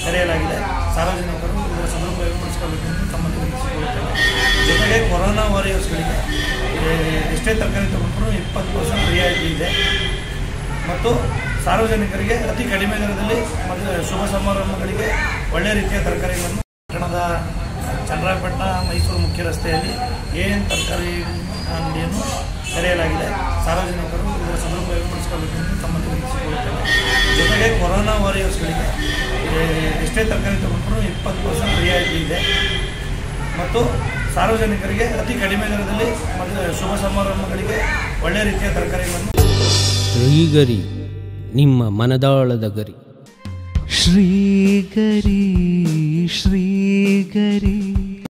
ತೆರೆಯಲಾಗಿದೆ ಸಾರ್ವಜನಿಕರು ಇದರ ಸದುಪಯೋಗಪಡಿಸಿಕೊಳ್ಳಬೇಕು ಎಂದು ತಮ್ಮಲ್ಲಿ ವಿನಂತಿಸಿಕೊಳ್ಳುತ್ತೇವೆ ಜೊತೆಗೆ ಕೊರೋನಾ ವಾರಿಯರ್ಸ್ಗಳಿಗೆ ಏ, ಎಷ್ಟೇ ತರಕಾರಿ ತಗೊಂಡ್ರೂ ಇಪ್ಪತ್ತು ಪರ್ಸೆಂಟ್ ರಿಯಾಯಿತಿ ಇದೆ ಮತ್ತು ಸಾರ್ವಜನಿಕರಿಗೆ ಅತಿ ಕಡಿಮೆ ದರದಲ್ಲಿ ಮತ್ತು ಶುಭ ಸಮಾರಂಭಗಳಿಗೆ ಒಳ್ಳೆಯ ರೀತಿಯ ತರಕಾರಿಗಳನ್ನು ಪಟ್ಟಣದ ಚಂದ್ರಾಪಟ್ಟಣ ಮೈಸೂರು ಮುಖ್ಯ ರಸ್ತೆಯಲ್ಲಿ ಏನು ತರಕಾರಿ ಅಂಗಡಿಯನ್ನು ತೆರೆಯಲಾಗಿದೆ ಸಾರ್ವಜನಿಕರು ಇದರ ಸದುಪಯೋಗಪಡಿಸಿಕೊಳ್ಳಬೇಕು ಎಂದು ತಮ್ಮಲ್ಲಿ ವಿನಂತಿಸಿಕೊಳ್ಳುತ್ತೇವೆ ಜೊತೆಗೆ ಕೊರೋನಾ ವಾರಿಯರ್ಸ್ಗಳಿಗೆ ಏ, ಎಷ್ಟೇ ತರಕಾರಿ ತಗೊಂಡ್ರೂ ಇಪ್ಪತ್ತು ಪರ್ಸೆಂಟ್ ರಿಯಾಯಿತಿ ಇದೆ ಮತ್ತು ಸಾರ್ವಜನಿಕರಿಗೆ ಅತಿ ಕಡಿಮೆ ದರದಲ್ಲಿ ಮತ್ತು ಶುಭ ಸಮಾರಂಭಗಳಿಗೆ ಒಳ್ಳೆಯ ರೀತಿಯ ತರಕಾರಿಗಳನ್ನು ಶ್ರೀಗರಿ ನಿಮ್ಮ ಮನದಾಳದ ಗರಿ ಶ್ರೀಗರಿ ಶ್ರೀಗರಿ